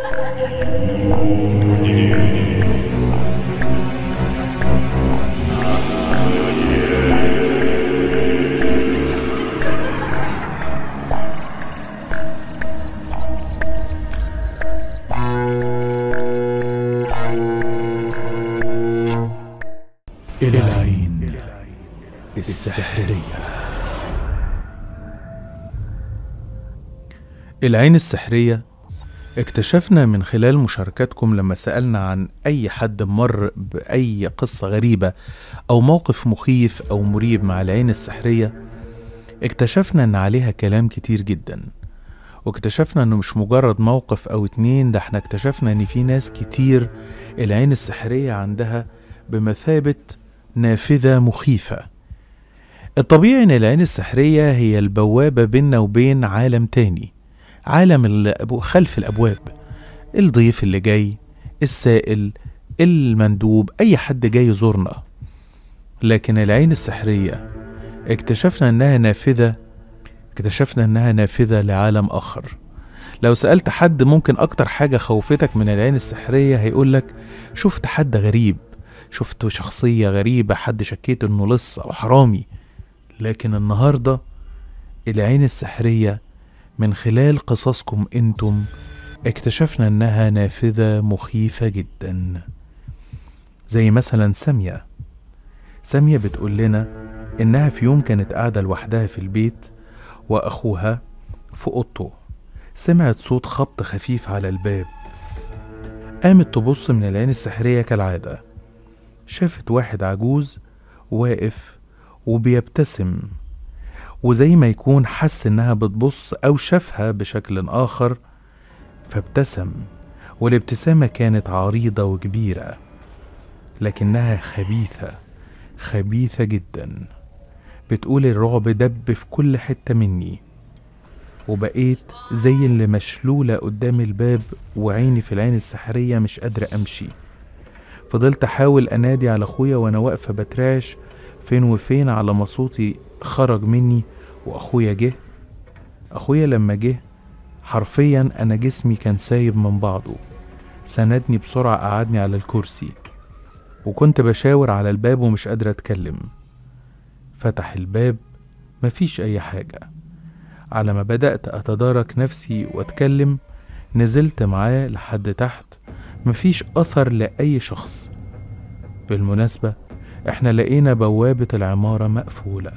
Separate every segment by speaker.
Speaker 1: العين السحرية
Speaker 2: العين السحرية اكتشفنا من خلال مشاركاتكم لما سألنا عن أي حد مر بأي قصة غريبة أو موقف مخيف أو مريب مع العين السحرية اكتشفنا أن عليها كلام كتير جدا واكتشفنا أنه مش مجرد موقف أو اتنين ده احنا اكتشفنا أن في ناس كتير العين السحرية عندها بمثابة نافذة مخيفة الطبيعي ان العين السحرية هي البوابة بيننا وبين عالم تاني عالم الأبو- خلف الأبواب الضيف اللي جاي السائل المندوب أي حد جاي يزورنا لكن العين السحرية اكتشفنا انها نافذة اكتشفنا انها نافذة لعالم آخر لو سألت حد ممكن أكتر حاجة خوفتك من العين السحرية هيقولك شفت حد غريب شفت شخصية غريبة حد شكيت انه لص او حرامي لكن النهاردة العين السحرية من خلال قصصكم انتم اكتشفنا انها نافذة مخيفة جدا زي مثلا سامية سامية بتقول لنا انها في يوم كانت قاعدة لوحدها في البيت واخوها في اوضته سمعت صوت خبط خفيف على الباب قامت تبص من العين السحرية كالعادة شافت واحد عجوز واقف وبيبتسم وزي ما يكون حس انها بتبص او شافها بشكل اخر فابتسم والابتسامة كانت عريضة وكبيرة لكنها خبيثة خبيثة جدا بتقول الرعب دب في كل حتة مني وبقيت زي اللي مشلولة قدام الباب وعيني في العين السحرية مش قادرة أمشي فضلت أحاول أنادي على أخويا وأنا واقفة بترعش فين وفين على ما صوتي خرج مني وأخويا جه أخويا لما جه حرفيا أنا جسمي كان سايب من بعضه سندني بسرعة قعدني على الكرسي وكنت بشاور على الباب ومش قادرة أتكلم فتح الباب مفيش أي حاجة على ما بدأت أتدارك نفسي وأتكلم نزلت معاه لحد تحت مفيش أثر لأي شخص بالمناسبة احنا لقينا بوابة العمارة مقفولة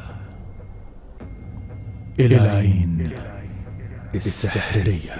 Speaker 1: العين السحرية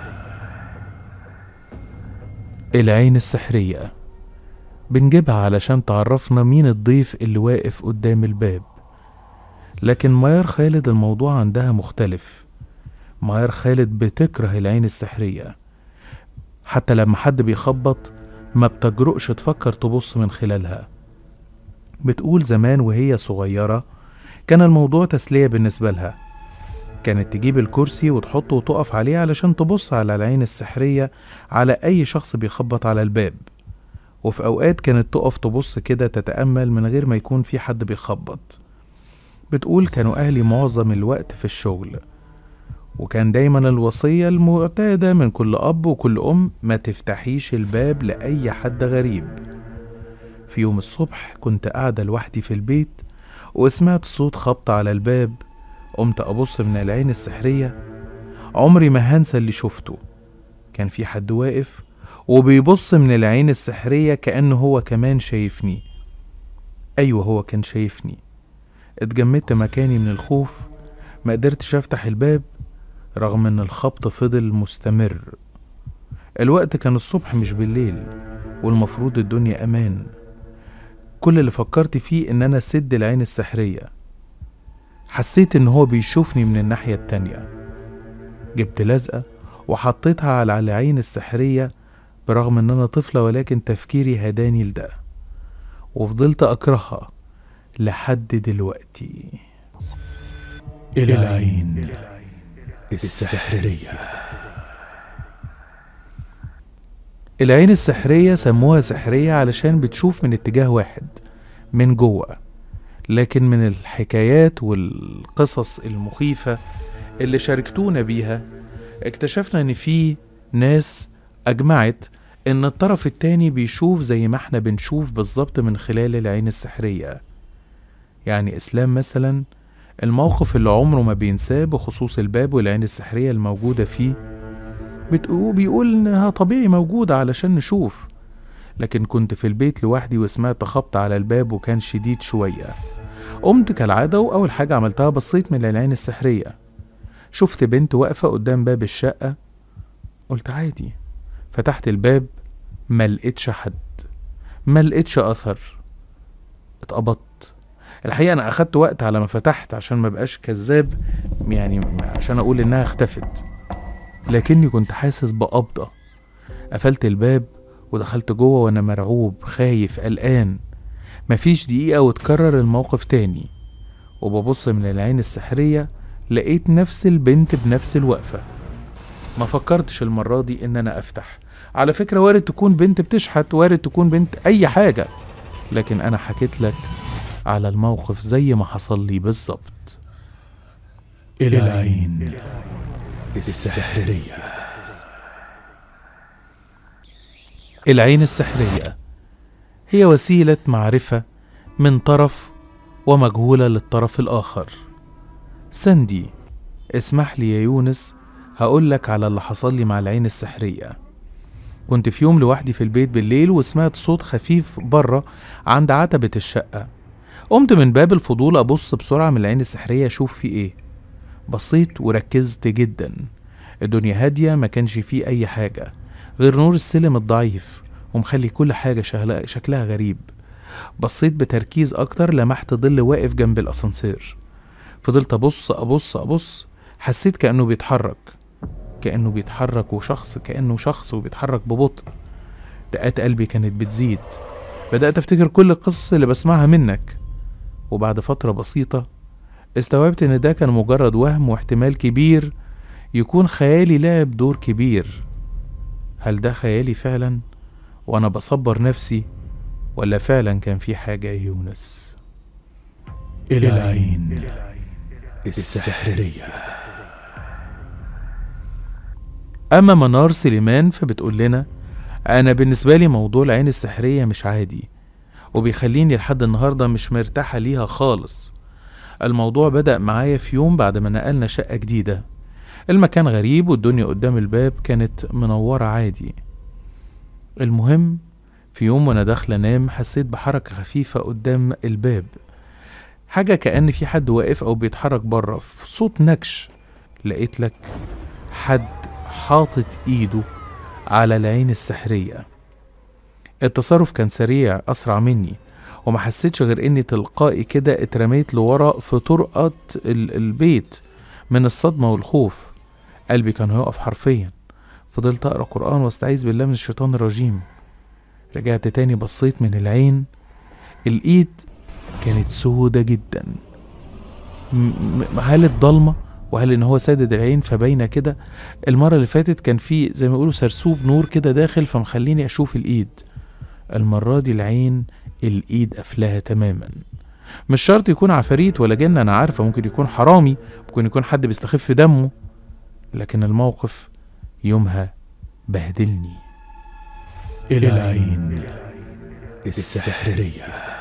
Speaker 2: العين السحرية بنجيبها علشان تعرفنا مين الضيف اللي واقف قدام الباب لكن ميار خالد الموضوع عندها مختلف ميار خالد بتكره العين السحرية حتى لما حد بيخبط ما بتجرؤش تفكر تبص من خلالها بتقول زمان وهي صغيرة كان الموضوع تسلية بالنسبة لها كانت تجيب الكرسي وتحطه وتقف عليه علشان تبص على العين السحرية على أي شخص بيخبط على الباب وفي أوقات كانت تقف تبص كده تتأمل من غير ما يكون في حد بيخبط بتقول كانوا أهلي معظم الوقت في الشغل وكان دايما الوصية المعتادة من كل أب وكل أم ما تفتحيش الباب لأي حد غريب في يوم الصبح كنت قاعدة لوحدي في البيت وسمعت صوت خبط على الباب قمت أبص من العين السحرية عمري ما هنسى اللي شفته كان في حد واقف وبيبص من العين السحرية كأنه هو كمان شايفني أيوة هو كان شايفني اتجمدت مكاني من الخوف ما قدرتش أفتح الباب رغم إن الخبط فضل مستمر الوقت كان الصبح مش بالليل والمفروض الدنيا أمان كل اللي فكرت فيه إن أنا سد العين السحرية حسيت إن هو بيشوفني من الناحية التانية جبت لزقة وحطيتها على العين السحرية برغم إن أنا طفلة ولكن تفكيري هداني لده وفضلت أكرهها لحد دلوقتي
Speaker 1: العين السحرية
Speaker 2: العين السحرية سموها سحرية علشان بتشوف من اتجاه واحد من جوه لكن من الحكايات والقصص المخيفة اللي شاركتونا بيها اكتشفنا ان في ناس أجمعت إن الطرف التاني بيشوف زي ما احنا بنشوف بالظبط من خلال العين السحرية يعني إسلام مثلا الموقف اللي عمره ما بينساه بخصوص الباب والعين السحرية الموجودة فيه بتقول بيقول إنها طبيعي موجودة علشان نشوف لكن كنت في البيت لوحدي وسمعت خبط على الباب وكان شديد شوية قمت كالعادة وأول حاجة عملتها بصيت من العين السحرية شفت بنت واقفة قدام باب الشقة قلت عادي فتحت الباب ما لقيتش حد ما لقيتش أثر اتقبضت الحقيقة أنا أخدت وقت على ما فتحت عشان ما بقاش كذاب يعني عشان أقول إنها اختفت لكني كنت حاسس بقبضة قفلت الباب ودخلت جوه وأنا مرعوب خايف قلقان مفيش دقيقة واتكرر الموقف تاني وببص من العين السحرية لقيت نفس البنت بنفس الوقفة ما فكرتش المرة دي إن أنا أفتح على فكرة وارد تكون بنت بتشحت وارد تكون بنت أي حاجة لكن أنا حكيت لك على الموقف زي ما حصل لي بالظبط
Speaker 1: العين السحرية
Speaker 2: العين السحرية هي وسيلة معرفة من طرف ومجهولة للطرف الآخر سندي اسمح لي يا يونس هقولك على اللي حصل لي مع العين السحرية كنت في يوم لوحدي في البيت بالليل وسمعت صوت خفيف بره عند عتبة الشقة قمت من باب الفضول أبص بسرعة من العين السحرية أشوف في إيه بصيت وركزت جدا الدنيا هادية ما كانش فيه أي حاجة غير نور السلم الضعيف ومخلي كل حاجة شغلها- شكلها غريب بصيت بتركيز أكتر لمحت ظل واقف جنب الأسانسير فضلت أبص أبص أبص حسيت كأنه بيتحرك كأنه بيتحرك وشخص كأنه شخص وبيتحرك ببطء دقات قلبي كانت بتزيد بدأت أفتكر كل القصص اللي بسمعها منك وبعد فترة بسيطة استوعبت إن ده كان مجرد وهم واحتمال كبير يكون خيالي لعب دور كبير هل ده خيالي فعلا وأنا بصبر نفسي ولا فعلا كان في حاجة يا يونس
Speaker 1: العين السحرية
Speaker 2: أما منار سليمان فبتقول لنا أنا بالنسبة لي موضوع العين السحرية مش عادي وبيخليني لحد النهاردة مش مرتاحة ليها خالص الموضوع بدأ معايا في يوم بعد ما نقلنا شقة جديدة المكان غريب والدنيا قدام الباب كانت منورة عادي المهم في يوم وانا داخلة انام حسيت بحركة خفيفة قدام الباب حاجة كأن في حد واقف أو بيتحرك بره في صوت نكش لقيت لك حد حاطط ايده على العين السحرية التصرف كان سريع أسرع مني وما حسيتش غير اني تلقائي كده اترميت لورا في طرقة ال- البيت من الصدمة والخوف قلبي كان هيقف حرفيا فضلت أقرأ قرآن واستعيذ بالله من الشيطان الرجيم رجعت تاني بصيت من العين الإيد كانت سودة جدا م- م- هل ضلمة وهل ان هو سادد العين فباينه كده المره اللي فاتت كان في زي ما يقولوا سرسوب نور كده داخل فمخليني اشوف الايد المره دي العين الايد قافلاها تماما مش شرط يكون عفاريت ولا جن انا عارفه ممكن يكون حرامي ممكن يكون حد بيستخف دمه لكن الموقف يومها بهدلني
Speaker 1: العين السحرية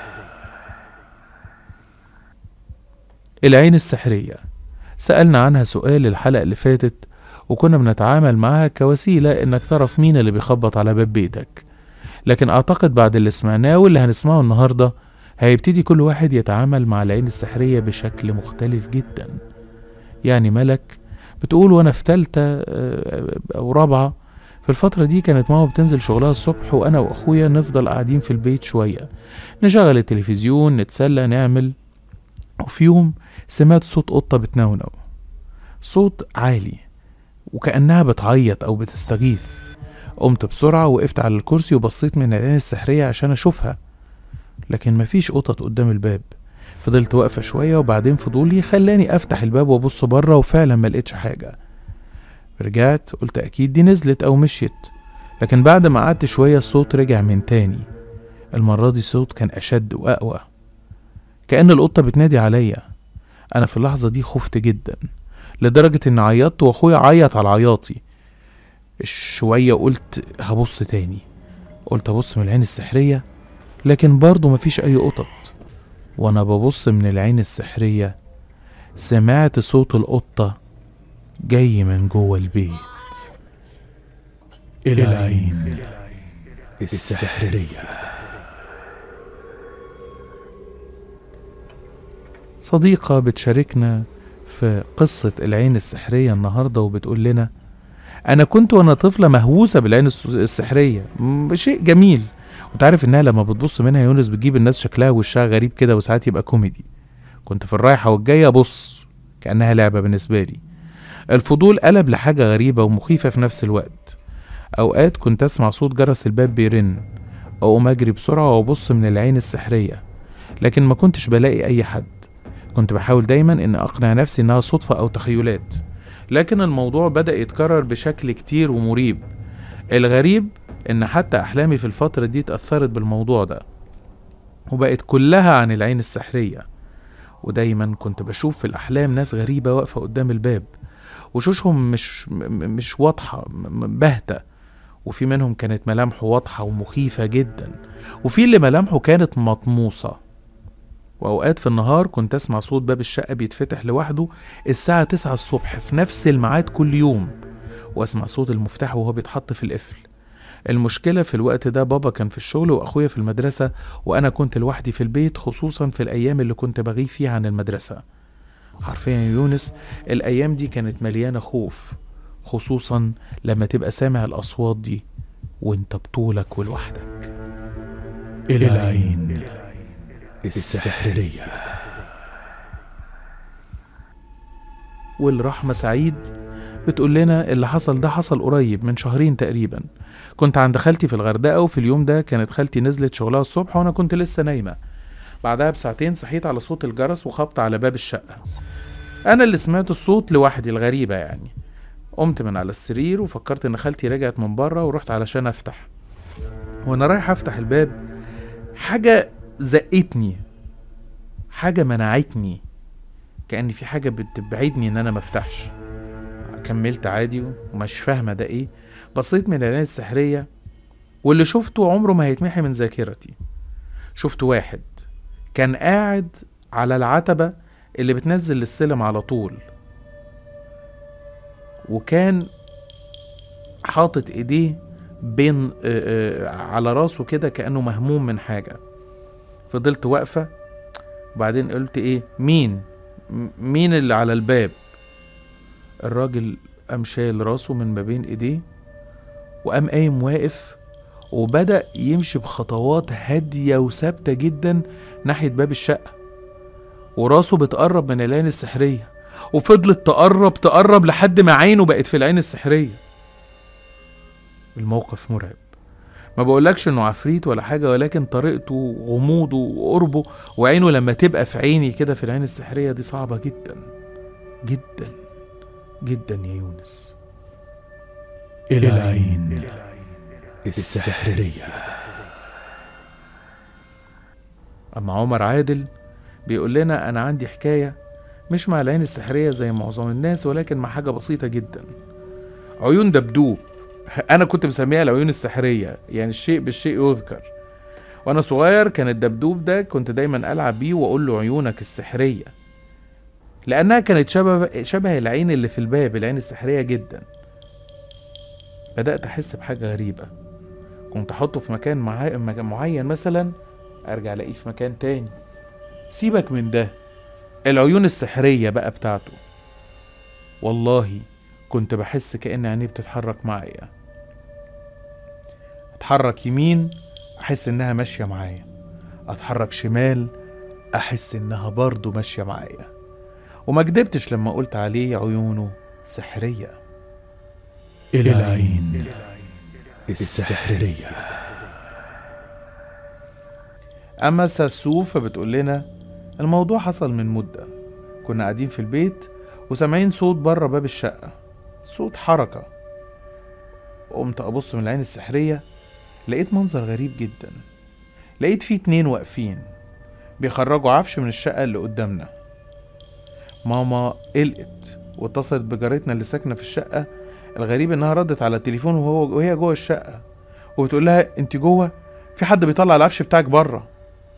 Speaker 2: العين السحرية سألنا عنها سؤال الحلقة اللي فاتت وكنا بنتعامل معاها كوسيلة إنك تعرف مين اللي بيخبط على باب بيتك لكن أعتقد بعد اللي سمعناه واللي هنسمعه النهاردة هيبتدي كل واحد يتعامل مع العين السحرية بشكل مختلف جدا يعني ملك بتقول وأنا في تالتة آه، أو رابعة في الفترة دي كانت ماما بتنزل شغلها الصبح وأنا وأخويا نفضل قاعدين في البيت شوية نشغل التلفزيون نتسلى نعمل وفي يوم سمعت صوت قطة بتنونو صوت عالي وكأنها بتعيط أو بتستغيث قمت بسرعة وقفت على الكرسي وبصيت من العين السحرية عشان أشوفها لكن مفيش قطط قدام الباب فضلت واقفة شوية وبعدين فضولي خلاني أفتح الباب وأبص بره وفعلا ما لقيتش حاجة رجعت قلت أكيد دي نزلت أو مشيت لكن بعد ما قعدت شوية الصوت رجع من تاني المرة دي الصوت كان أشد وأقوى كأن القطة بتنادي عليا أنا في اللحظة دي خفت جدا لدرجة إن عيطت وأخويا عيط على عياطي شوية قلت هبص تاني قلت ابص من العين السحرية لكن برضه مفيش اي قطط وانا ببص من العين السحرية سمعت صوت القطة جاي من جوه البيت
Speaker 1: العين السحرية
Speaker 2: صديقة بتشاركنا في قصة العين السحرية النهاردة وبتقول لنا أنا كنت وأنا طفلة مهووسة بالعين الس- السحرية م- شيء جميل وتعرف إنها لما بتبص منها يونس بتجيب الناس شكلها وشها غريب كده وساعات يبقى كوميدي كنت في الرايحة والجاية أبص كأنها لعبة بالنسبة لي الفضول قلب لحاجة غريبة ومخيفة في نفس الوقت أوقات كنت أسمع صوت جرس الباب بيرن أقوم أجري بسرعة وأبص من العين السحرية لكن ما كنتش بلاقي أي حد كنت بحاول دايما ان اقنع نفسي انها صدفة او تخيلات لكن الموضوع بدأ يتكرر بشكل كتير ومريب الغريب ان حتى احلامي في الفترة دي اتأثرت بالموضوع ده وبقت كلها عن العين السحرية ودايما كنت بشوف في الاحلام ناس غريبة واقفة قدام الباب وشوشهم مش م- م- مش واضحة م- م- باهتة وفي منهم كانت ملامحه واضحة ومخيفة جدا وفي اللي ملامحه كانت مطموسة وأوقات في النهار كنت أسمع صوت باب الشقة بيتفتح لوحده الساعة 9 الصبح في نفس الميعاد كل يوم وأسمع صوت المفتاح وهو بيتحط في القفل المشكلة في الوقت ده بابا كان في الشغل وأخويا في المدرسة وأنا كنت لوحدي في البيت خصوصا في الأيام اللي كنت بغيب فيها عن المدرسة حرفيا يا يونس الأيام دي كانت مليانة خوف خصوصا لما تبقى سامع الأصوات دي وانت بطولك ولوحدك
Speaker 1: العين السحرية
Speaker 2: والرحمة سعيد بتقول لنا اللي حصل ده حصل قريب من شهرين تقريبا كنت عند خالتي في الغردقة وفي اليوم ده كانت خالتي نزلت شغلها الصبح وأنا كنت لسه نايمة بعدها بساعتين صحيت على صوت الجرس وخبط على باب الشقة أنا اللي سمعت الصوت لوحدي الغريبة يعني قمت من على السرير وفكرت إن خالتي رجعت من بره ورحت علشان أفتح وأنا رايح أفتح الباب حاجة زقتني حاجة منعتني كأن في حاجة بتبعدني إن أنا مفتحش كملت عادي ومش فاهمة ده إيه بصيت من العين السحرية واللي شفته عمره ما هيتمحي من ذاكرتي شفت واحد كان قاعد على العتبة اللي بتنزل للسلم على طول وكان حاطط ايديه بين آه، آه، على راسه كده كأنه مهموم من حاجة فضلت واقفة وبعدين قلت ايه مين م- مين اللي على الباب الراجل قام شايل راسه من ما بين ايديه وقام قايم واقف وبدأ يمشي بخطوات هادية وثابتة جدا ناحية باب الشقة وراسه بتقرب من العين السحرية وفضلت تقرب تقرب لحد ما عينه بقت في العين السحرية الموقف مرعب ما بقولكش انه عفريت ولا حاجة ولكن طريقته وغموضه وقربه وعينه لما تبقى في عيني كده في العين السحرية دي صعبة جدا جدا جدا يا يونس
Speaker 1: العين السحرية
Speaker 2: أما عمر عادل بيقول لنا أنا عندي حكاية مش مع العين السحرية زي معظم الناس ولكن مع حاجة بسيطة جدا عيون دبدوب أنا كنت مسميها العيون السحرية يعني الشيء بالشيء يذكر وأنا صغير كان الدبدوب ده كنت دايما ألعب بيه وأقول له عيونك السحرية لأنها كانت شبه شبه العين اللي في الباب العين السحرية جدا بدأت أحس بحاجة غريبة كنت أحطه في مكان معا- مكان معين مثلا أرجع ألاقيه في مكان تاني سيبك من ده العيون السحرية بقى بتاعته والله كنت بحس كأن عينيه بتتحرك معايا اتحرك يمين احس انها ماشية معايا اتحرك شمال احس انها برضه ماشية معايا وما كدبتش لما قلت عليه عيونه سحرية
Speaker 1: العين السحرية
Speaker 2: اما ساسو فبتقول لنا الموضوع حصل من مدة كنا قاعدين في البيت وسامعين صوت بره باب الشقة صوت حركة قمت أبص من العين السحرية لقيت منظر غريب جدا لقيت فيه اتنين واقفين بيخرجوا عفش من الشقة اللي قدامنا ماما قلقت واتصلت بجارتنا اللي ساكنة في الشقة الغريب انها ردت على التليفون وهو وهي جوه الشقه وبتقول لها انت جوه في حد بيطلع العفش بتاعك بره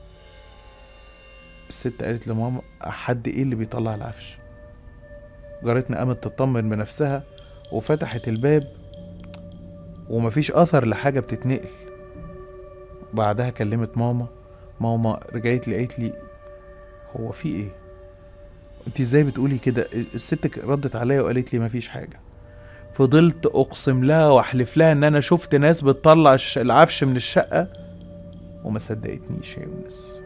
Speaker 2: الست قالت لماما حد ايه اللي بيطلع العفش جارتنا قامت تطمن بنفسها وفتحت الباب ومفيش اثر لحاجه بتتنقل بعدها كلمت ماما ماما رجعت لي قالت لي هو في ايه انت ازاي بتقولي كده الست ردت عليا وقالت لي مفيش حاجه فضلت اقسم لها واحلف لها ان انا شفت ناس بتطلع الش- العفش من الشقه وما صدقتنيش يا يونس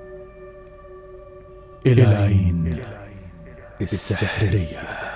Speaker 1: العين السحرية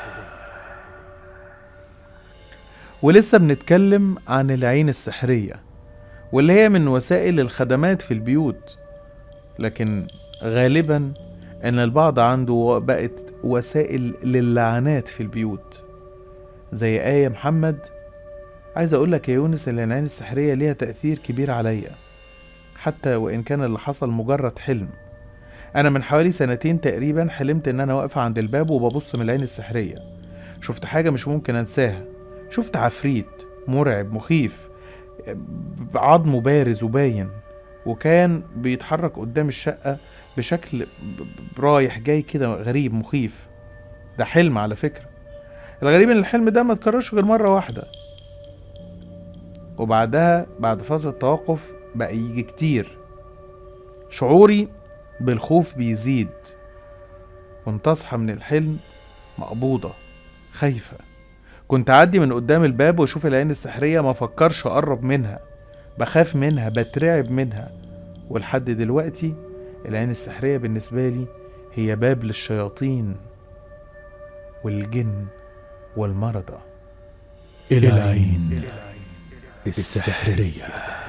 Speaker 2: ولسه بنتكلم عن العين السحرية واللي هي من وسائل الخدمات في البيوت لكن غالبا ان البعض عنده بقت وسائل للعنات في البيوت زي آية محمد عايز اقول لك يا يونس ان العين السحرية ليها تأثير كبير عليا حتى وان كان اللي حصل مجرد حلم انا من حوالي سنتين تقريبا حلمت ان انا واقفة عند الباب وببص من العين السحرية شفت حاجة مش ممكن انساها شفت عفريت مرعب مخيف عظمه بارز وباين وكان بيتحرك قدام الشقة بشكل ب- ب- رايح جاي كده غريب مخيف ده حلم على فكرة الغريب ان الحلم ده ما اتكررش غير مرة واحدة وبعدها بعد فترة توقف بقى يجي كتير شعوري بالخوف بيزيد كنت اصحى من الحلم مقبوضة خايفة كنت اعدي من قدام الباب واشوف العين السحرية ما فكرش اقرب منها بخاف منها بترعب منها ولحد دلوقتي العين السحرية بالنسبة لي هي باب للشياطين والجن والمرضى
Speaker 1: العين السحرية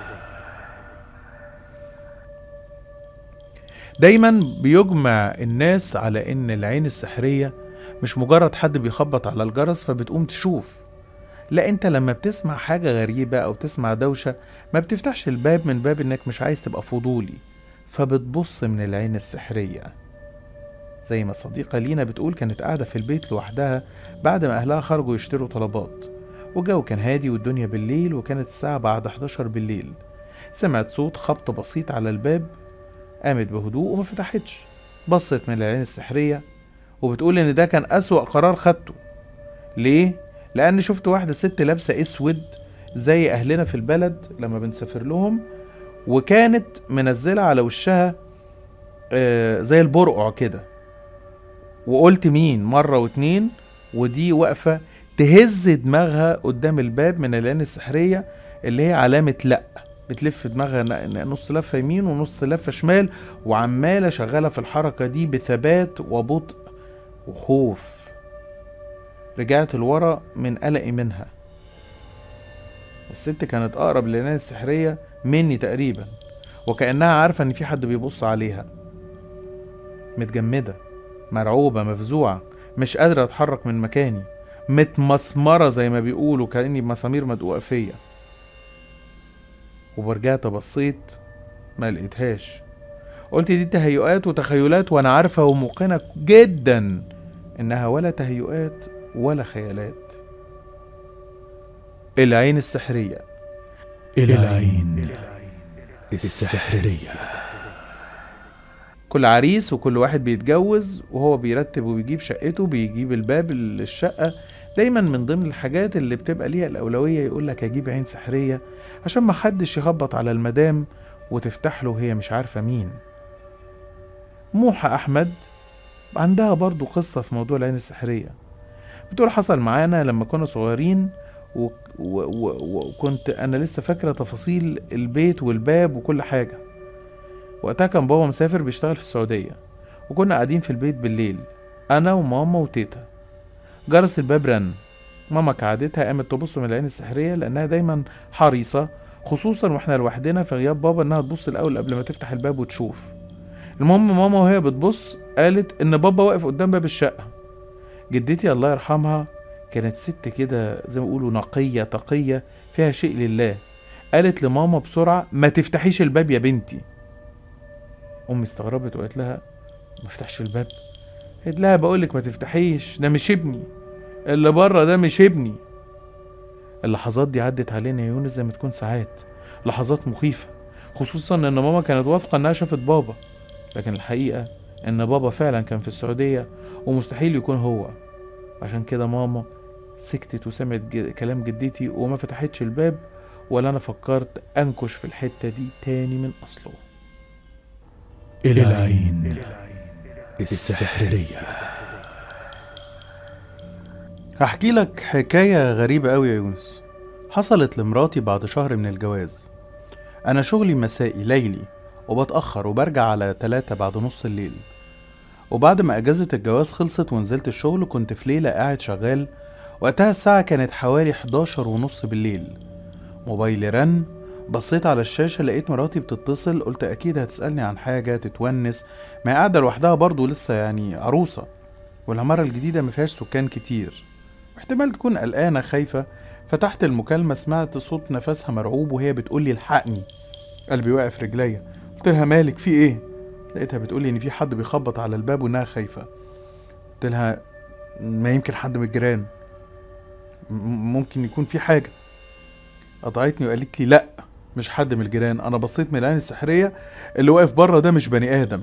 Speaker 2: دايما بيجمع الناس على ان العين السحرية مش مجرد حد بيخبط على الجرس فبتقوم تشوف لا انت لما بتسمع حاجة غريبة او تسمع دوشة ما بتفتحش الباب من باب انك مش عايز تبقى فضولي فبتبص من العين السحرية زي ما صديقة لينا بتقول كانت قاعدة في البيت لوحدها بعد ما أهلها خرجوا يشتروا طلبات والجو كان هادي والدنيا بالليل وكانت الساعة بعد 11 بالليل سمعت صوت خبط بسيط على الباب قامت بهدوء وما فتحتش بصت من العين السحرية وبتقول إن ده كان أسوأ قرار خدته ليه؟ لأن شفت واحدة ست لابسة أسود زي أهلنا في البلد لما بنسافر لهم وكانت منزلة على وشها آه، زي البرقع كده وقلت مين مرة واتنين ودي واقفة تهز دماغها قدام الباب من العين السحرية اللي هي علامة لأ بتلف دماغها ن- ن- نص لفة يمين ونص لفة شمال وعمالة شغالة في الحركة دي بثبات وبطء وخوف رجعت لورا من قلقي منها الست كانت أقرب للعين السحرية مني تقريبا وكأنها عارفة إن في حد بيبص عليها متجمدة مرعوبة مفزوعة مش قادرة أتحرك من مكاني متمسمرة زي ما بيقولوا كأني بمسامير مدقوقة فيا وبرجعت بصيت ما لقيتهاش قلت دي تهيؤات وتخيلات وانا عارفة وموقنة جدا انها ولا تهيؤات ولا خيالات العين السحرية
Speaker 1: العين السحرية
Speaker 2: كل عريس وكل واحد بيتجوز وهو بيرتب وبيجيب شقته بيجيب الباب للشقة دايما من ضمن الحاجات اللي بتبقى ليها الأولوية يقول لك أجيب عين سحرية عشان ما حدش يخبط على المدام وتفتح له وهي مش عارفة مين موحة أحمد عندها برضو قصة في موضوع العين السحرية بتقول حصل معانا لما كنا صغيرين و- و- و- وكنت أنا لسه فاكرة تفاصيل البيت والباب وكل حاجة وقتها كان بابا مسافر بيشتغل في السعودية وكنا قاعدين في البيت بالليل أنا وماما وتيتا جرس الباب رن ماما كعادتها قامت تبص من العين السحرية لأنها دايما حريصة خصوصا واحنا لوحدنا في غياب بابا انها تبص الأول قبل ما تفتح الباب وتشوف المهم ماما وهي بتبص قالت إن بابا واقف قدام باب الشقة جدتي الله يرحمها كانت ست كده زي ما بيقولوا نقية تقية فيها شيء لله قالت لماما بسرعة ما تفتحيش الباب يا بنتي امي استغربت وقالت لها ما افتحش الباب قالت لها بقول لك ما تفتحيش ده مش ابني اللي بره ده مش ابني اللحظات دي عدت علينا يا يونس زي ما تكون ساعات لحظات مخيفة خصوصا ان ماما كانت واثقة انها شافت بابا لكن الحقيقة ان بابا فعلا كان في السعودية ومستحيل يكون هو عشان كده ماما سكتت وسمعت ج- كلام جدتي وما فتحتش الباب ولا انا فكرت انكش في الحتة دي تاني من اصله
Speaker 1: العين السحرية
Speaker 2: هحكي لك حكاية غريبة أوي يا يونس حصلت لمراتي بعد شهر من الجواز أنا شغلي مسائي ليلي وبتأخر وبرجع على تلاتة بعد نص الليل وبعد ما أجازة الجواز خلصت ونزلت الشغل كنت في ليلة قاعد شغال وقتها الساعة كانت حوالي 11 ونص بالليل موبايلي رن بصيت على الشاشة لقيت مراتي بتتصل قلت أكيد هتسألني عن حاجة تتونس ما هي قاعدة لوحدها برضه لسه يعني عروسة والعمارة الجديدة مفيهاش سكان كتير احتمال تكون قلقانة خايفة فتحت المكالمة سمعت صوت نفسها مرعوب وهي بتقولي الحقني قلبي واقف رجليا قلت لها مالك في ايه لقيتها بتقولي ان في حد بيخبط على الباب وانها خايفة قلت لها ما يمكن حد من الجيران م- ممكن يكون في حاجة قطعتني وقالت لي لا مش حد من الجيران انا بصيت من العين السحرية اللي واقف بره ده مش بني ادم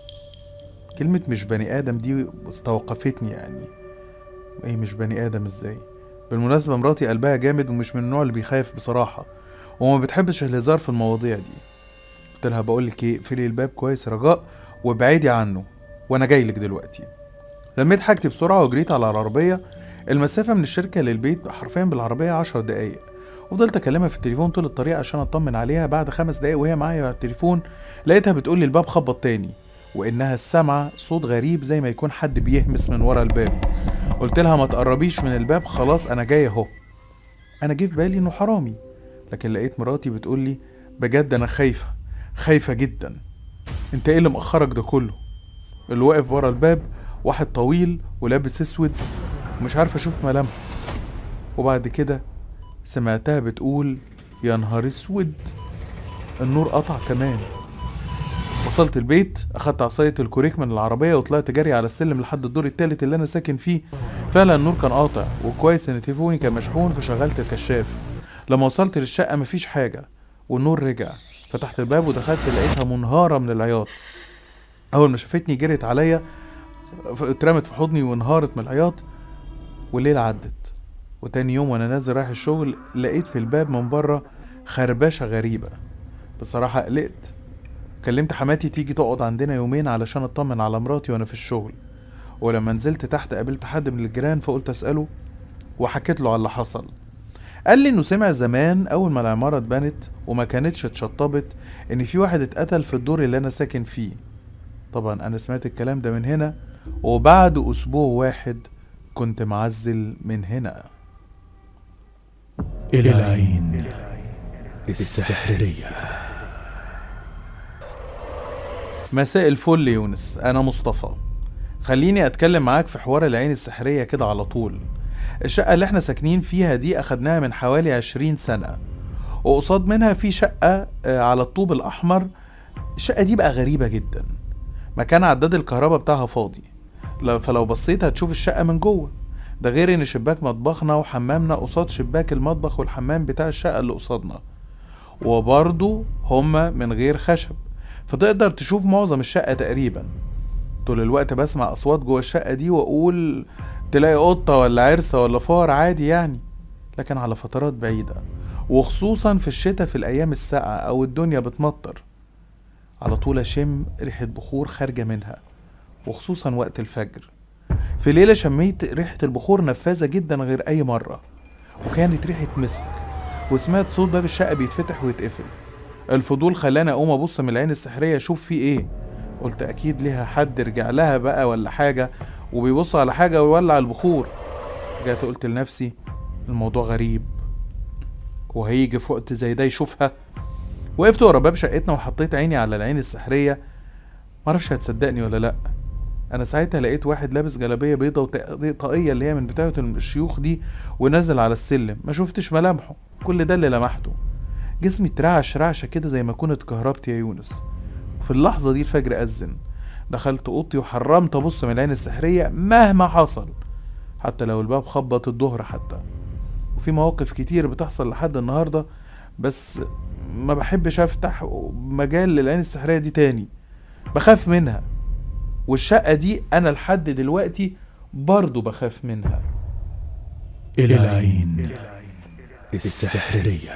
Speaker 2: كلمة مش بني ادم دي استوقفتني يعني ايه مش بني ادم ازاي بالمناسبة مراتي قلبها جامد ومش من النوع اللي بيخاف بصراحة وما بتحبش الهزار في المواضيع دي قلت لها بقولك ايه اقفلي الباب كويس يا رجاء وابعدي عنه وانا جايلك دلوقتي لميت حاجتي بسرعة وجريت على العربية المسافة من الشركة للبيت حرفيا بالعربية عشر دقايق وفضلت اكلمها في التليفون طول الطريق عشان اطمن عليها بعد خمس دقايق وهي معايا على التليفون لقيتها بتقولي الباب خبط تاني وانها سامعة صوت غريب زي ما يكون حد بيهمس من ورا الباب قلت لها ما تقربيش من الباب خلاص انا جاي اهو انا جه في بالي انه حرامي لكن لقيت مراتي بتقول لي بجد انا خايفه خايفه جدا انت ايه اللي مأخرك ده كله اللي واقف ورا الباب واحد طويل ولابس اسود ومش عارف اشوف ملامحه وبعد كده سمعتها بتقول يا نهار اسود النور قطع كمان وصلت البيت اخدت عصايه الكوريك من العربيه وطلعت جري على السلم لحد الدور التالت اللي انا ساكن فيه فعلا النور كان قاطع وكويس ان تليفوني كان مشحون فشغلت الكشاف لما وصلت للشقه مفيش حاجه والنور رجع فتحت الباب ودخلت لقيتها منهاره من العياط اول ما شافتني جرت عليا ف- اترمت في حضني وانهارت من العياط والليله عدت وتاني يوم وانا نازل رايح الشغل لقيت في الباب من بره خربشه غريبه بصراحه قلقت كلمت حماتي تيجي تقعد عندنا يومين علشان اطمن على مراتي وانا في الشغل ولما نزلت تحت قابلت حد من الجيران فقلت اساله وحكيت له على اللي حصل قال لي انه سمع زمان اول ما العماره اتبنت وما كانتش اتشطبت ان في واحد اتقتل في الدور اللي انا ساكن فيه طبعا انا سمعت الكلام ده من هنا وبعد اسبوع واحد كنت معزل من هنا
Speaker 1: العين السحرية
Speaker 2: مساء الفل يا يونس انا مصطفى خليني اتكلم معاك في حوار العين السحرية كده على طول الشقة اللي احنا ساكنين فيها دي اخدناها من حوالي عشرين سنة وقصاد منها في شقة آه، على الطوب الاحمر الشقة دي بقى غريبة جدا مكان عداد الكهرباء بتاعها فاضي لو- فلو بصيت هتشوف الشقة من جوه ده غير ان شباك مطبخنا وحمامنا قصاد شباك المطبخ والحمام بتاع الشقة اللي قصادنا وبرضه هما من غير خشب فتقدر تشوف معظم الشقة تقريبا طول الوقت بسمع أصوات جوه الشقة دي وأقول تلاقي قطة ولا عرسة ولا فار عادي يعني لكن على فترات بعيدة وخصوصا في الشتاء في الأيام الساقعة أو الدنيا بتمطر على طول أشم ريحة بخور خارجة منها وخصوصا وقت الفجر في ليلة شميت ريحة البخور نفاذة جدا غير أي مرة وكانت ريحة مسك وسمعت صوت باب الشقة بيتفتح ويتقفل الفضول خلاني أقوم أبص من العين السحرية أشوف فيه إيه قلت أكيد ليها حد رجع لها بقى ولا حاجة وبيبص على حاجة ويولع البخور رجعت قلت لنفسي الموضوع غريب وهيجي في وقت زي ده يشوفها وقفت ورا باب شقتنا وحطيت عيني على العين السحرية معرفش هتصدقني ولا لأ انا ساعتها لقيت واحد لابس جلابيه بيضه وطاقيه اللي هي من بتاعه الشيوخ دي ونزل على السلم ما شفتش ملامحه كل ده اللي لمحته جسمي اترعش رعشه كده زي ما كنت اتكهربت يا يونس وفي اللحظه دي الفجر اذن دخلت اوضتي وحرمت ابص من العين السحريه مهما حصل حتى لو الباب خبط الظهر حتى وفي مواقف كتير بتحصل لحد النهارده بس ما بحبش افتح مجال للعين السحريه دي تاني بخاف منها والشقه دي انا لحد دلوقتي برضو بخاف منها
Speaker 1: العين السحرية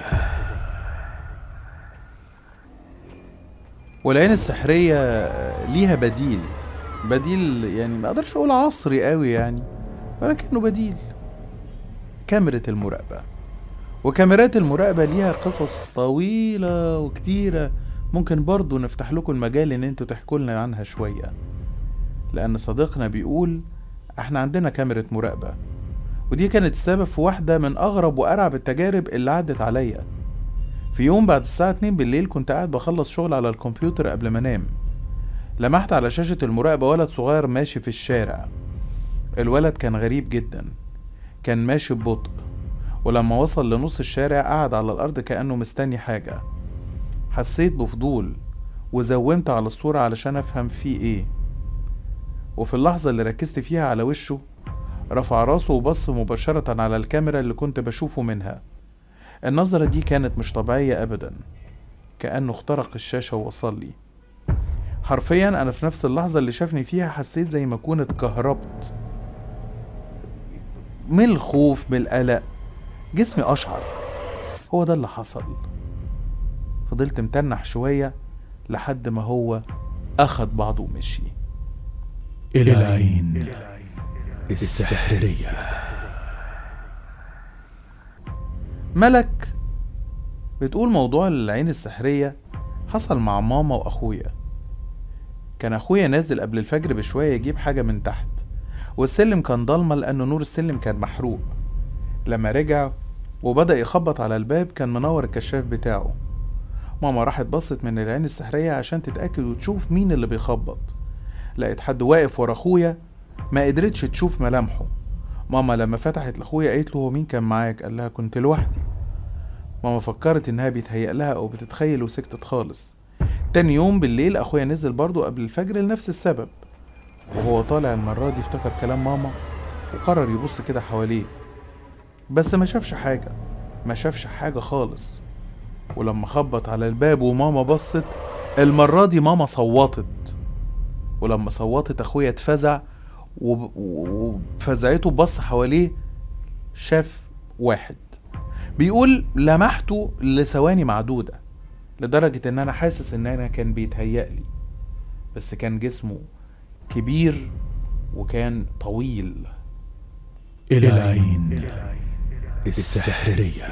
Speaker 2: والعين السحريه ليها بديل بديل يعني ما اقدرش اقول عصري قوي يعني ولكنه بديل كاميرا المراقبه وكاميرات المراقبة ليها قصص طويلة وكتيرة ممكن برضو نفتح لكم المجال ان انتوا تحكوا لنا عنها شوية لان صديقنا بيقول احنا عندنا كاميرا مراقبة ودي كانت السبب في واحدة من اغرب وارعب التجارب اللي عدت عليا في يوم بعد الساعة 2 بالليل كنت قاعد بخلص شغل على الكمبيوتر قبل ما انام لمحت على شاشة المراقبة ولد صغير ماشي في الشارع الولد كان غريب جدا كان ماشي ببطء ولما وصل لنص الشارع قعد على الأرض كأنه مستني حاجة حسيت بفضول وزومت على الصورة علشان أفهم فيه إيه وفي اللحظة اللي ركزت فيها على وشه رفع راسه وبص مباشرة على الكاميرا اللي كنت بشوفه منها النظرة دي كانت مش طبيعية أبدا كأنه اخترق الشاشة ووصل لي حرفيا أنا في نفس اللحظة اللي شافني فيها حسيت زي ما أكون اتكهربت من الخوف من القلق جسمي أشعر هو ده اللي حصل فضلت متنح شوية لحد ما هو أخد بعضه ومشي
Speaker 1: العين السحرية
Speaker 2: ملك بتقول موضوع العين السحرية حصل مع ماما وأخويا كان أخويا نازل قبل الفجر بشوية يجيب حاجة من تحت والسلم كان ضلمة لأن نور السلم كان محروق لما رجع وبدأ يخبط على الباب كان منور الكشاف بتاعه ماما راحت بصت من العين السحرية عشان تتأكد وتشوف مين اللي بيخبط لقيت حد واقف ورا أخويا ما قدرتش تشوف ملامحه ماما لما فتحت لأخويا قالت له هو مين كان معاك قال لها كنت لوحدي ماما فكرت إنها بيتهيأ لها أو بتتخيل وسكتت خالص تاني يوم بالليل أخويا نزل برضه قبل الفجر لنفس السبب وهو طالع المرة دي افتكر كلام ماما وقرر يبص كده حواليه بس ما شافش حاجة ما شافش حاجة خالص ولما خبط على الباب وماما بصت المرة دي ماما صوتت ولما صوتت اخويا اتفزع وب- وفزعته بص حواليه شاف واحد بيقول لمحته لثواني معدودة لدرجة ان انا حاسس ان انا كان بيتهيألي بس كان جسمه كبير وكان طويل
Speaker 1: العين السحرية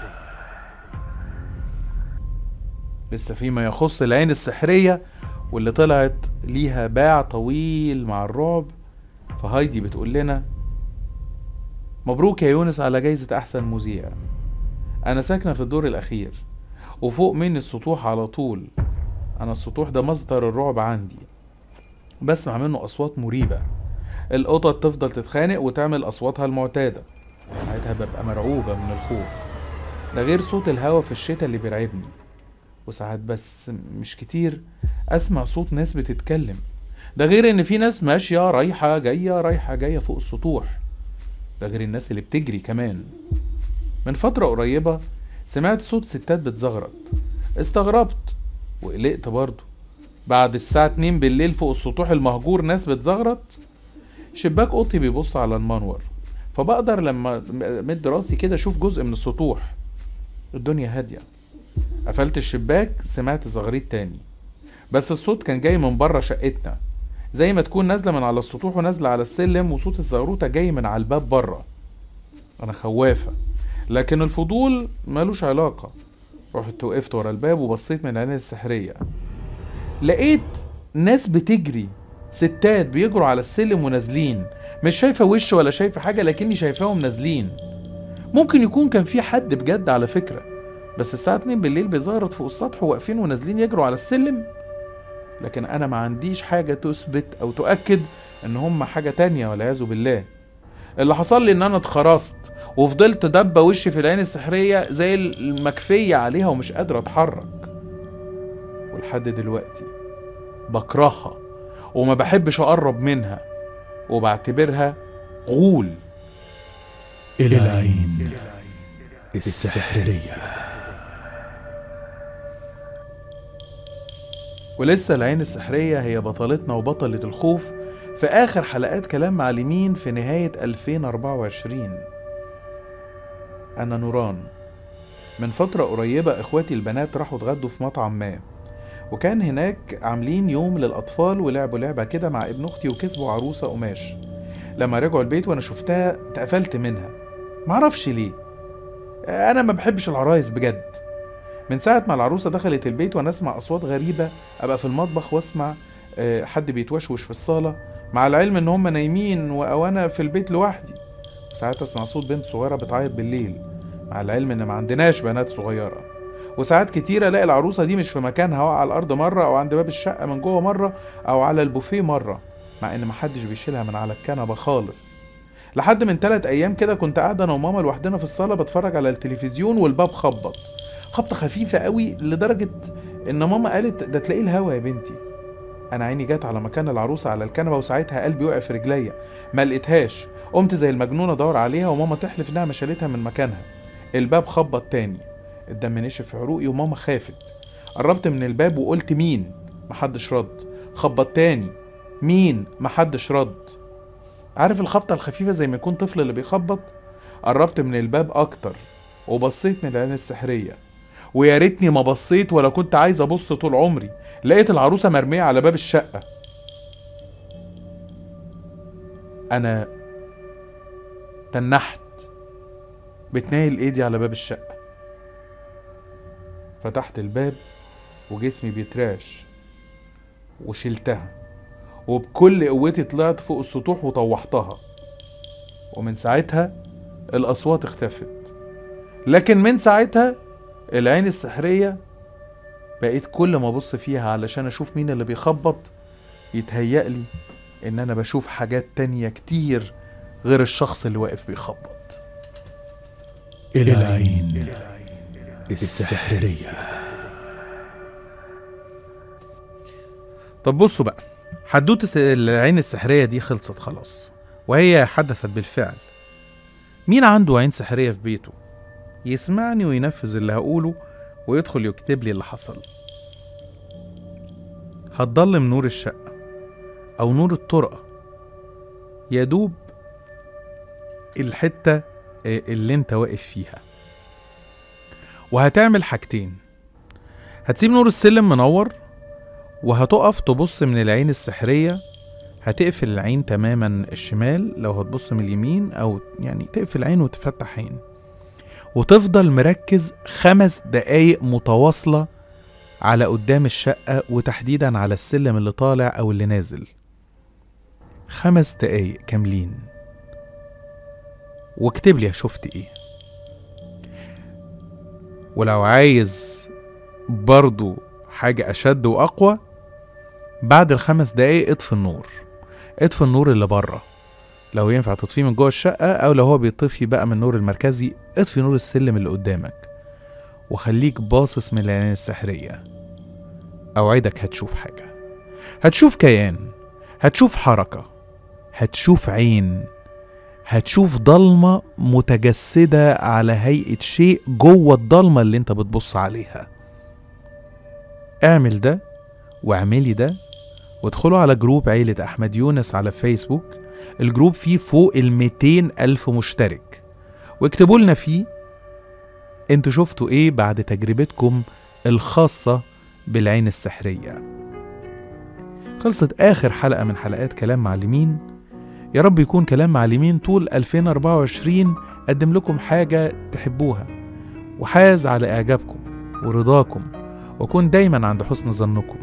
Speaker 2: لسه فيما يخص العين السحرية واللي طلعت ليها باع طويل مع الرعب فهايدي بتقول لنا مبروك يا يونس على جايزة أحسن مذيع أنا ساكنة في الدور الأخير وفوق مني السطوح على طول أنا السطوح ده مصدر الرعب عندي بسمع منه أصوات مريبة القطط تفضل تتخانق وتعمل أصواتها المعتادة ساعتها ببقى مرعوبة من الخوف ده غير صوت الهوا في الشتاء اللي بيرعبني وساعات بس مش كتير اسمع صوت ناس بتتكلم ده غير ان في ناس ماشيه رايحه جايه رايحه جايه فوق السطوح ده غير الناس اللي بتجري كمان من فتره قريبه سمعت صوت ستات بتزغرط استغربت وقلقت برضه بعد الساعة 2 بالليل فوق السطوح المهجور ناس بتزغرط شباك اوضتي بيبص على المنور فبقدر لما مد راسي كده اشوف جزء من السطوح الدنيا هاديه قفلت الشباك سمعت زغريط تاني بس الصوت كان جاي من بره شقتنا زي ما تكون نازله من على السطوح ونازله على السلم وصوت الزغروطه جاي من على الباب بره انا خوافه لكن الفضول ملوش علاقه رحت وقفت ورا الباب وبصيت من العين السحريه لقيت ناس بتجري ستات بيجروا على السلم ونازلين مش شايفه وش ولا شايفه حاجه لكني شايفاهم نازلين ممكن يكون كان في حد بجد على فكره بس الساعة 2 بالليل بيزغرط فوق السطح واقفين ونازلين يجروا على السلم لكن أنا ما عنديش حاجة تثبت أو تؤكد إن هم حاجة تانية والعياذ بالله اللي حصل لي إن أنا اتخرست وفضلت دبة وشي في العين السحرية زي المكفية عليها ومش قادر أتحرك ولحد دلوقتي بكرهها وما بحبش أقرب منها وبعتبرها غول
Speaker 1: العين السحرية
Speaker 2: ولسه العين السحرية هي بطلتنا وبطلة الخوف في آخر حلقات كلام معلمين في نهاية 2024 أنا نوران من فترة قريبة إخواتي البنات راحوا اتغدوا في مطعم ما وكان هناك عاملين يوم للأطفال ولعبوا لعبة كده مع ابن أختي وكسبوا عروسة قماش لما رجعوا البيت وأنا شفتها اتقفلت منها معرفش ليه أنا ما بحبش العرايس بجد من ساعة ما العروسة دخلت البيت وأنا أسمع أصوات غريبة أبقى في المطبخ وأسمع آه، حد بيتوشوش في الصالة مع العلم إن هم نايمين وأنا في البيت لوحدي ساعات أسمع صوت بنت صغيرة بتعيط بالليل مع العلم إن ما عندناش بنات صغيرة وساعات كتير ألاقي العروسة دي مش في مكانها واقعة على الأرض مرة أو عند باب الشقة من جوه مرة أو على البوفيه مرة مع إن محدش بيشيلها من على الكنبة خالص لحد من تلات أيام كده كنت قاعدة أنا وماما لوحدنا في الصالة بتفرج على التلفزيون والباب خبط خبطة خفيفة قوي لدرجة إن ماما قالت ده تلاقيه الهوا يا بنتي أنا عيني جت على مكان العروسة على الكنبة وساعتها قلبي وقع في رجليا ما لقيتهاش قمت زي المجنونة أدور عليها وماما تحلف إنها ما شالتها من مكانها الباب خبط تاني الدم نشف في عروقي وماما خافت قربت من الباب وقلت مين محدش رد خبط تاني مين محدش رد عارف الخبطة الخفيفة زي ما يكون طفل اللي بيخبط قربت من الباب أكتر وبصيت من العين السحرية ويا ريتني ما بصيت ولا كنت عايز ابص طول عمري لقيت العروسه مرميه على باب الشقه انا تنحت بتنايل ايدي على باب الشقه فتحت الباب وجسمي بيتراش وشلتها وبكل قوتي طلعت فوق السطوح وطوحتها ومن ساعتها الاصوات اختفت لكن من ساعتها العين السحرية بقيت كل ما ابص فيها علشان اشوف مين اللي بيخبط يتهيألي ان انا بشوف حاجات تانية كتير غير الشخص اللي واقف بيخبط
Speaker 1: العين السحرية
Speaker 2: طب بصوا بقى حدوتة العين السحرية دي خلصت خلاص وهي حدثت بالفعل مين عنده عين سحرية في بيته يسمعني وينفذ اللي هقوله ويدخل يكتب لي اللي حصل هتضلم نور الشقة أو نور الطرقة يا دوب الحتة اللي انت واقف فيها وهتعمل حاجتين هتسيب نور السلم منور وهتقف تبص من العين السحرية هتقفل العين تماما الشمال لو هتبص من اليمين أو يعني تقفل عين وتفتح عين وتفضل مركز خمس دقايق متواصلة على قدام الشقة وتحديدا على السلم اللي طالع أو اللي نازل خمس دقايق كاملين واكتب لي شفت ايه ولو عايز برضو حاجة أشد وأقوى بعد الخمس دقايق اطفي النور اطفي النور اللي بره لو ينفع تطفيه من جوه الشقة أو لو هو بيطفي بقى من النور المركزي اطفي نور السلم اللي قدامك وخليك باصص من العين السحرية أوعدك هتشوف حاجة هتشوف كيان هتشوف حركة هتشوف عين هتشوف ضلمة متجسدة على هيئة شيء جوه الضلمة اللي انت بتبص عليها اعمل ده واعملي ده وادخلوا على جروب عيلة أحمد يونس على فيسبوك الجروب فيه فوق ال 200 ألف مشترك واكتبوا لنا فيه انتوا شفتوا ايه بعد تجربتكم الخاصة بالعين السحرية خلصت آخر حلقة من حلقات كلام معلمين يا رب يكون كلام معلمين طول 2024 قدم لكم حاجة تحبوها وحاز على إعجابكم ورضاكم وكون دايما عند حسن ظنكم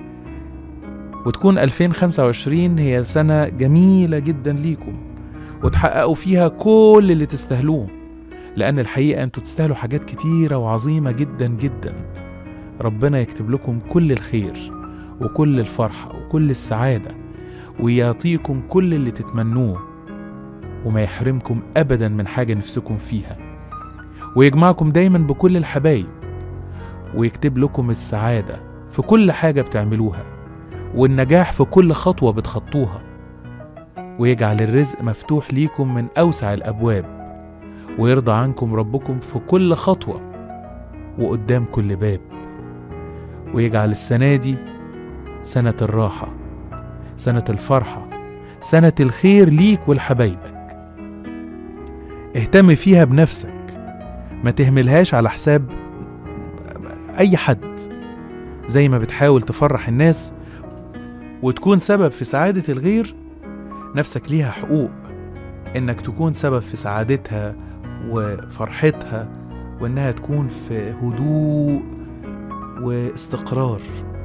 Speaker 2: وتكون 2025 هي سنة جميلة جدا ليكم وتحققوا فيها كل اللي تستاهلوه لأن الحقيقة أنتوا تستاهلوا حاجات كتيرة وعظيمة جدا جدا ربنا يكتب لكم كل الخير وكل الفرحة وكل السعادة ويعطيكم كل اللي تتمنوه وما يحرمكم أبدا من حاجة نفسكم فيها ويجمعكم دايما بكل الحبايب ويكتب لكم السعادة في كل حاجة بتعملوها والنجاح في كل خطوة بتخطوها ويجعل الرزق مفتوح ليكم من أوسع الأبواب ويرضى عنكم ربكم في كل خطوة وقدام كل باب ويجعل السنة دي سنة الراحة سنة الفرحة سنة الخير ليك ولحبايبك اهتم فيها بنفسك ما تهملهاش على حساب أي حد زي ما بتحاول تفرح الناس وتكون سبب في سعادة الغير نفسك ليها حقوق إنك تكون سبب في سعادتها وفرحتها وإنها تكون في هدوء واستقرار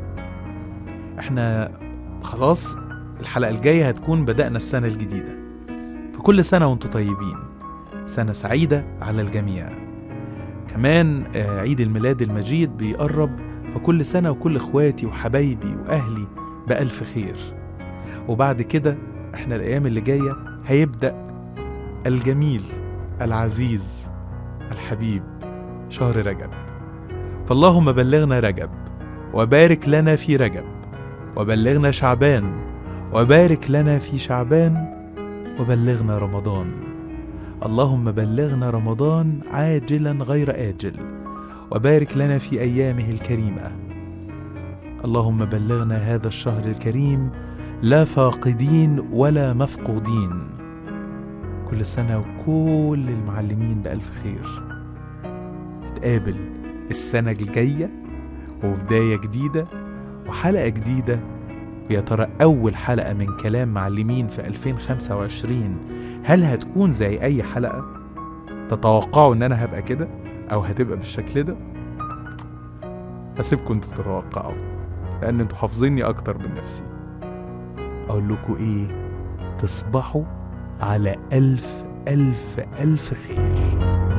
Speaker 2: احنا خلاص الحلقة الجاية هتكون بدأنا السنة الجديدة فكل سنة وانتم طيبين سنة سعيدة على الجميع كمان آه، عيد الميلاد المجيد بيقرب فكل سنة وكل اخواتي وحبايبي واهلي بألف خير وبعد كده احنا الايام اللي جاية هيبدأ الجميل العزيز الحبيب شهر رجب فاللهم بلغنا رجب وبارك لنا في رجب وبلغنا شعبان وبارك لنا في شعبان وبلغنا رمضان اللهم بلغنا رمضان عاجلا غير آجل وبارك لنا في أيامه الكريمة اللهم بلغنا هذا الشهر الكريم لا فاقدين ولا مفقودين كل سنة وكل المعلمين بألف خير نتقابل السنة الجاية وبداية جديدة وحلقة جديدة ويا ترى أول حلقة من كلام معلمين في 2025 هل هتكون زي أي حلقة؟ تتوقعوا إن أنا هبقى كده؟ أو هتبقى بالشكل ده؟ هسيبكم انتوا تتوقعوا لأن انتوا حافظيني أكتر من نفسي أقول لكم إيه؟ تصبحوا على ألف ألف ألف خير